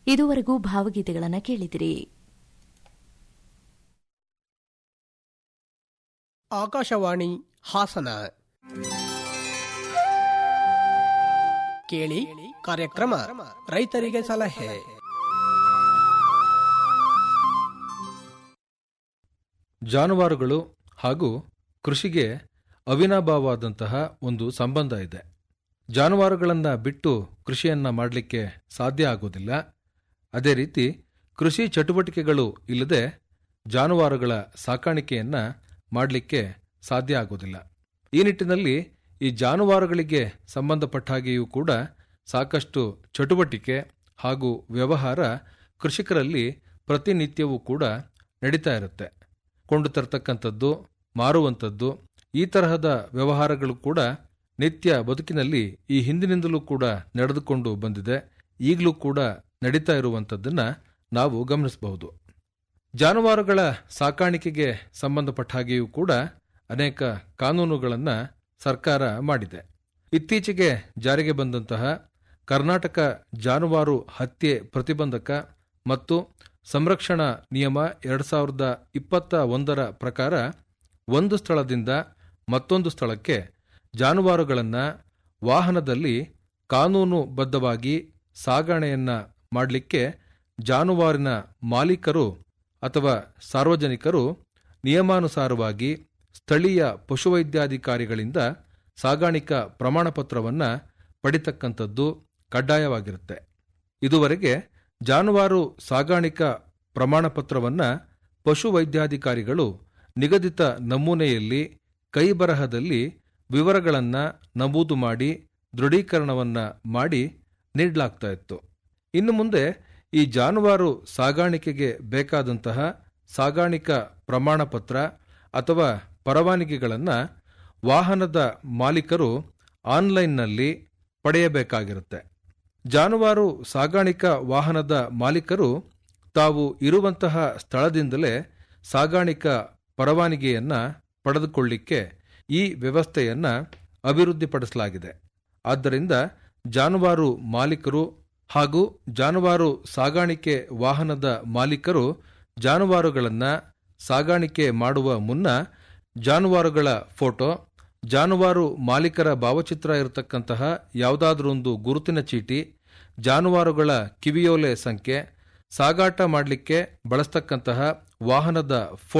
ಇದುವರೆಗೂ ಭಾವಗೀತೆಗಳನ್ನು ಕೇಳಿದಿರಿ ಆಕಾಶವಾಣಿ ಹಾಸನ ಕೇಳಿ ಕಾರ್ಯಕ್ರಮ ರೈತರಿಗೆ ಸಲಹೆ ಜಾನುವಾರುಗಳು ಹಾಗೂ ಕೃಷಿಗೆ ಅವಿನಾಭಾವವಾದಂತಹ ಒಂದು ಸಂಬಂಧ ಇದೆ ಜಾನುವಾರುಗಳನ್ನು ಬಿಟ್ಟು ಕೃಷಿಯನ್ನ ಮಾಡಲಿಕ್ಕೆ ಸಾಧ್ಯ ಆಗೋದಿಲ್ಲ ಅದೇ ರೀತಿ ಕೃಷಿ ಚಟುವಟಿಕೆಗಳು ಇಲ್ಲದೆ ಜಾನುವಾರುಗಳ ಸಾಕಾಣಿಕೆಯನ್ನ ಮಾಡಲಿಕ್ಕೆ ಸಾಧ್ಯ ಆಗೋದಿಲ್ಲ ಈ ನಿಟ್ಟಿನಲ್ಲಿ ಈ ಜಾನುವಾರುಗಳಿಗೆ ಸಂಬಂಧಪಟ್ಟ ಹಾಗೆಯೂ ಕೂಡ ಸಾಕಷ್ಟು ಚಟುವಟಿಕೆ ಹಾಗೂ ವ್ಯವಹಾರ ಕೃಷಿಕರಲ್ಲಿ ಪ್ರತಿನಿತ್ಯವೂ ಕೂಡ ನಡೀತಾ ಇರುತ್ತೆ ಕೊಂಡು ತರ್ತಕ್ಕಂಥದ್ದು ಮಾರುವಂಥದ್ದು ಈ ತರಹದ ವ್ಯವಹಾರಗಳು ಕೂಡ ನಿತ್ಯ ಬದುಕಿನಲ್ಲಿ ಈ ಹಿಂದಿನಿಂದಲೂ ಕೂಡ ನಡೆದುಕೊಂಡು ಬಂದಿದೆ ಈಗಲೂ ಕೂಡ ನಡೀತಾ ಇರುವಂಥದ್ದನ್ನ ನಾವು ಗಮನಿಸಬಹುದು ಜಾನುವಾರುಗಳ ಸಾಕಾಣಿಕೆಗೆ ಸಂಬಂಧಪಟ್ಟ ಹಾಗೆಯೂ ಕೂಡ ಅನೇಕ ಕಾನೂನುಗಳನ್ನು ಸರ್ಕಾರ ಮಾಡಿದೆ ಇತ್ತೀಚೆಗೆ ಜಾರಿಗೆ ಬಂದಂತಹ ಕರ್ನಾಟಕ ಜಾನುವಾರು ಹತ್ಯೆ ಪ್ರತಿಬಂಧಕ ಮತ್ತು ಸಂರಕ್ಷಣಾ ನಿಯಮ ಎರಡು ಸಾವಿರದ ಇಪ್ಪತ್ತ ಒಂದರ ಪ್ರಕಾರ ಒಂದು ಸ್ಥಳದಿಂದ ಮತ್ತೊಂದು ಸ್ಥಳಕ್ಕೆ ಜಾನುವಾರುಗಳನ್ನು ವಾಹನದಲ್ಲಿ ಕಾನೂನುಬದ್ಧವಾಗಿ ಸಾಗಣೆಯನ್ನ ಮಾಡಲಿಕ್ಕೆ ಜಾನುವಾರಿನ ಮಾಲೀಕರು ಅಥವಾ ಸಾರ್ವಜನಿಕರು ನಿಯಮಾನುಸಾರವಾಗಿ ಸ್ಥಳೀಯ ಪಶುವೈದ್ಯಾಧಿಕಾರಿಗಳಿಂದ ಸಾಗಾಣಿಕಾ ಪ್ರಮಾಣಪತ್ರವನ್ನು ಪಡಿತಕ್ಕಂಥದ್ದು ಕಡ್ಡಾಯವಾಗಿರುತ್ತೆ ಇದುವರೆಗೆ ಜಾನುವಾರು ಸಾಗಾಣಿಕಾ ಪ್ರಮಾಣಪತ್ರವನ್ನು ಪಶುವೈದ್ಯಾಧಿಕಾರಿಗಳು ನಿಗದಿತ ನಮೂನೆಯಲ್ಲಿ ಕೈಬರಹದಲ್ಲಿ ವಿವರಗಳನ್ನು ನಮೂದು ಮಾಡಿ ದೃಢೀಕರಣವನ್ನು ಮಾಡಿ ನೀಡಲಾಗ್ತಾ ಇತ್ತು ಇನ್ನು ಮುಂದೆ ಈ ಜಾನುವಾರು ಸಾಗಾಣಿಕೆಗೆ ಬೇಕಾದಂತಹ ಸಾಗಾಣಿಕಾ ಪ್ರಮಾಣಪತ್ರ ಅಥವಾ ಪರವಾನಗಿಗಳನ್ನು ವಾಹನದ ಮಾಲೀಕರು ಆನ್ಲೈನ್ನಲ್ಲಿ ಪಡೆಯಬೇಕಾಗಿರುತ್ತೆ ಜಾನುವಾರು ಸಾಗಾಣಿಕಾ ವಾಹನದ ಮಾಲೀಕರು ತಾವು ಇರುವಂತಹ ಸ್ಥಳದಿಂದಲೇ ಸಾಗಾಣಿಕಾ ಪರವಾನಗಿಯನ್ನು ಪಡೆದುಕೊಳ್ಳಿಕ್ಕೆ ಈ ವ್ಯವಸ್ಥೆಯನ್ನು ಅಭಿವೃದ್ಧಿಪಡಿಸಲಾಗಿದೆ ಆದ್ದರಿಂದ ಜಾನುವಾರು ಮಾಲೀಕರು ಹಾಗೂ ಜಾನುವಾರು ಸಾಗಾಣಿಕೆ ವಾಹನದ ಮಾಲೀಕರು ಜಾನುವಾರುಗಳನ್ನು ಸಾಗಾಣಿಕೆ ಮಾಡುವ ಮುನ್ನ ಜಾನುವಾರುಗಳ ಫೋಟೋ ಜಾನುವಾರು ಮಾಲೀಕರ ಭಾವಚಿತ್ರ ಇರತಕ್ಕಂತಹ ಯಾವುದಾದ್ರೊಂದು ಗುರುತಿನ ಚೀಟಿ ಜಾನುವಾರುಗಳ ಕಿವಿಯೋಲೆ ಸಂಖ್ಯೆ ಸಾಗಾಟ ಮಾಡಲಿಕ್ಕೆ ಬಳಸ್ತಕ್ಕಂತಹ ವಾಹನದ ಫೋಟೋ